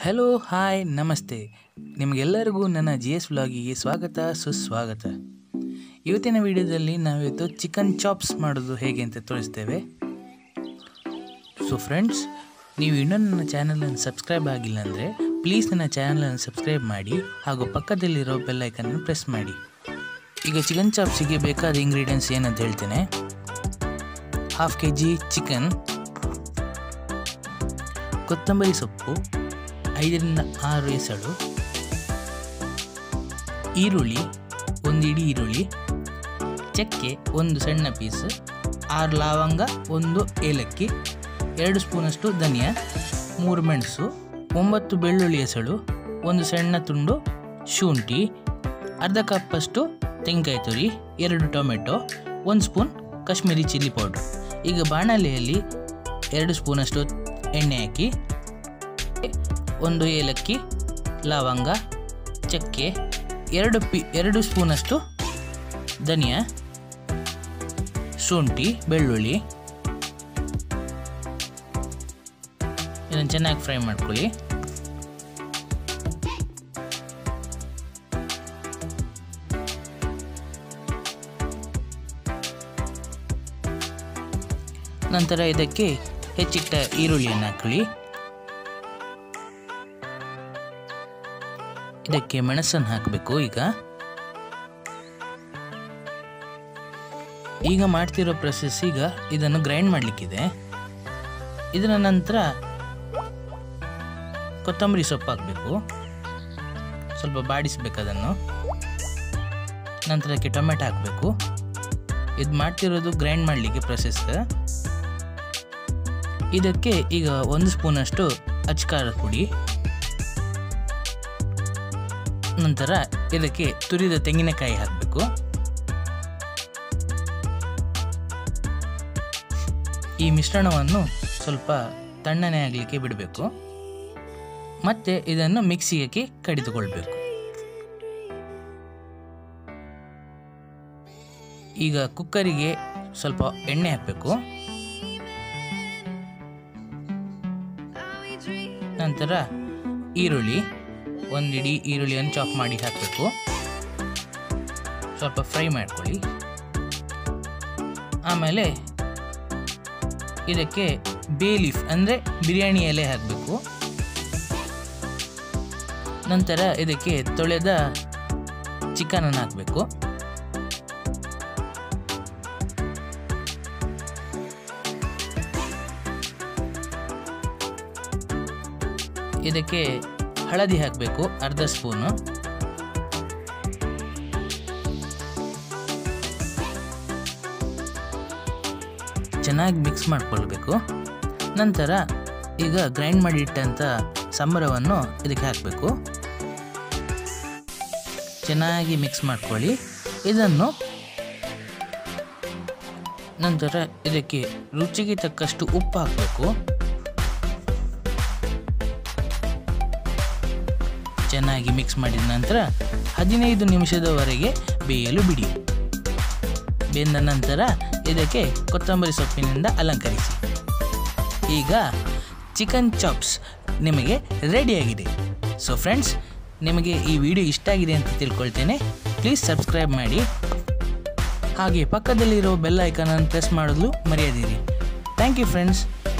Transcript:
hello hi ನಮಸ್ತೆ ನಿಮಗೆಲ್ಲರಿಗೂ ನನ್ನ ಜಿ ಎಸ್ ವ್ಲಾಗಿಗೆ ಸ್ವಾಗತ ಸುಸ್ವಾಗತ ಇವತ್ತಿನ ವಿಡಿಯೋದಲ್ಲಿ ನಾವಿವತ್ತು ಚಿಕನ್ ಚಾಪ್ಸ್ ಮಾಡೋದು ಹೇಗೆ ಅಂತ ತೋರಿಸ್ತೇವೆ ಸೊ ಫ್ರೆಂಡ್ಸ್ ನೀವು ಇನ್ನೂ ನನ್ನ ಚಾನಲನ್ನು ಸಬ್ಸ್ಕ್ರೈಬ್ ಆಗಿಲ್ಲ ಅಂದರೆ ಪ್ಲೀಸ್ ನನ್ನ ಚಾನಲನ್ನು ಸಬ್ಸ್ಕ್ರೈಬ್ ಮಾಡಿ ಹಾಗೂ ಪಕ್ಕದಲ್ಲಿರೋ ಬೆಲ್ಲೈಕನ್ನು ಪ್ರೆಸ್ ಮಾಡಿ ಈಗ ಚಿಕನ್ ಚಾಪ್ಸಿಗೆ ಬೇಕಾದ ಇಂಗ್ರೀಡಿಯೆಂಟ್ಸ್ ಏನಂತ ಹೇಳ್ತೇನೆ ಹಾಫ್ ಕೆ ಜಿ ಚಿಕನ್ ಕೊತ್ತಂಬರಿ ಸೊಪ್ಪು ಐದರಿಂದ ಆರು ಎಸಳು ಈರುಳ್ಳಿ ಒಂದು ಇಡೀ ಈರುಳ್ಳಿ ಚಕ್ಕೆ ಒಂದು ಸಣ್ಣ ಪೀಸ್ ಆರು ಲವಂಗ ಒಂದು ಏಲಕ್ಕಿ ಎರಡು ಸ್ಪೂನಷ್ಟು ಧನಿಯಾ ಮೂರು ಮೆಣಸು ಒಂಬತ್ತು ಬೆಳ್ಳುಳ್ಳಿ ಎಸಳು ಒಂದು ಸಣ್ಣ ತುಂಡು ಶುಂಠಿ ಅರ್ಧ ಕಪ್ಪಷ್ಟು ತೆಂಗಿನಕಾಯಿ ತುರಿ ಎರಡು ಟೊಮೆಟೊ ಒಂದು ಸ್ಪೂನ್ ಕಾಶ್ಮೀರಿ ಚಿಲ್ಲಿ ಪೌಡ್ರ್ ಈಗ ಬಾಣಲೆಯಲ್ಲಿ ಎರಡು ಸ್ಪೂನಷ್ಟು ಎಣ್ಣೆ ಹಾಕಿ ಒಂದು ಏಲಕ್ಕಿ ಲವಂಗ ಚಕ್ಕೆ ಎರಡು ಪಿ ಎರಡು ಸ್ಪೂನಷ್ಟು ಧನಿಯಾ ಶುಂಠಿ ಬೆಳ್ಳುಳ್ಳಿ ಇದನ್ನು ಚೆನ್ನಾಗಿ ಫ್ರೈ ಮಾಡ್ಕೊಳ್ಳಿ ನಂತರ ಇದಕ್ಕೆ ಹೆಚ್ಚಿಟ್ಟ ಈರುಳ್ಳಿಯನ್ನು ಹಾಕೊಳ್ಳಿ ಇದಕ್ಕೆ ಮೆಣಸನ್ನು ಹಾಕಬೇಕು ಈಗ ಈಗ ಮಾಡ್ತಿರೋ ಪ್ರೊಸೆಸ್ ಈಗ ಇದನ್ನು ಗ್ರೈಂಡ್ ಮಾಡಲಿಕ್ಕಿದೆ ಇದರ ನಂತರ ಕೊತ್ತಂಬರಿ ಸೊಪ್ಪು ಹಾಕಬೇಕು ಸ್ವಲ್ಪ ಬಾಡಿಸ್ಬೇಕು ಅದನ್ನು ನಂತರಕ್ಕೆ ಟೊಮೆಟೊ ಹಾಕಬೇಕು ಇದು ಮಾಡ್ತಿರೋದು ಗ್ರೈಂಡ್ ಮಾಡಲಿಕ್ಕೆ ಪ್ರೊಸೆಸ್ ಇದಕ್ಕೆ ಈಗ ಒಂದು ಸ್ಪೂನಷ್ಟು ಅಚ್ಕಾರದ ಪುಡಿ ನಂತರ ಇದಕ್ಕೆ ತುರಿದ ತೆಂಗಿನಕಾಯಿ ಹಾಕಬೇಕು ಈ ಮಿಶ್ರಣವನ್ನು ಸ್ವಲ್ಪ ತಣ್ಣನೆ ಆಗಲಿಕ್ಕೆ ಬಿಡಬೇಕು ಮತ್ತೆ ಇದನ್ನು ಮಿಕ್ಸಿಗೆ ಕಡಿದುಕೊಳ್ಬೇಕು ಈಗ ಕುಕ್ಕರಿಗೆ ಸ್ವಲ್ಪ ಎಣ್ಣೆ ಹಾಕಬೇಕು ನಂತರ ಈರುಳ್ಳಿ ಒಂದಿಡೀ ಈರುಳ್ಳಿಯನ್ನು ಚಾಪ್ ಮಾಡಿ ಹಾಕಬೇಕು ಸ್ವಲ್ಪ ಫ್ರೈ ಮಾಡ್ಕೊಳ್ಳಿ ಆಮೇಲೆ ಇದಕ್ಕೆ ಬೇ ಲೀಫ್ ಅಂದರೆ ಬಿರಿಯಾನಿ ಎಲೆ ಹಾಕಬೇಕು ನಂತರ ಇದಕ್ಕೆ ತೊಳೆದ ಚಿಕನನ್ನು ಹಾಕಬೇಕು ಇದಕ್ಕೆ ಹಳದಿ ಹಾಕಬೇಕು ಅರ್ಧ ಸ್ಪೂನು ಚೆನ್ನಾಗಿ ಮಿಕ್ಸ್ ಮಾಡ್ಕೊಳ್ಬೇಕು ನಂತರ ಈಗ ಗ್ರೈಂಡ್ ಮಾಡಿಟ್ಟಂಥ ಸಂಬರವನ್ನು ಇದಕ್ಕೆ ಹಾಕಬೇಕು ಚೆನ್ನಾಗಿ ಮಿಕ್ಸ್ ಮಾಡ್ಕೊಳ್ಳಿ ಇದನ್ನು ನಂತರ ಇದಕ್ಕೆ ರುಚಿಗೆ ತಕ್ಕಷ್ಟು ಉಪ್ಪು ಹಾಕಬೇಕು ಚೆನ್ನಾಗಿ ಮಿಕ್ಸ್ ಮಾಡಿದ ನಂತರ ಹದಿನೈದು ನಿಮಿಷದವರೆಗೆ ಬೇಯಲು ಬಿಡಿ ಬೆಂದ ನಂತರ ಇದಕ್ಕೆ ಕೊತ್ತಂಬರಿ ಸೊಪ್ಪಿನಿಂದ ಅಲಂಕರಿಸಿ ಈಗ ಚಿಕನ್ ಚಾಪ್ಸ್ ನಿಮಗೆ ರೆಡಿಯಾಗಿದೆ ಸೊ ಫ್ರೆಂಡ್ಸ್ ನಿಮಗೆ ಈ ವಿಡಿಯೋ ಇಷ್ಟ ಆಗಿದೆ ಅಂತ ತಿಳ್ಕೊಳ್ತೇನೆ ಪ್ಲೀಸ್ ಸಬ್ಸ್ಕ್ರೈಬ್ ಮಾಡಿ ಹಾಗೆ ಪಕ್ಕದಲ್ಲಿರೋ ಬೆಲ್ ಐಕಾನನ್ನು ಪ್ರೆಸ್ ಮಾಡಲು ಮರೆಯದಿರಿ ಥ್ಯಾಂಕ್ ಯು ಫ್ರೆಂಡ್ಸ್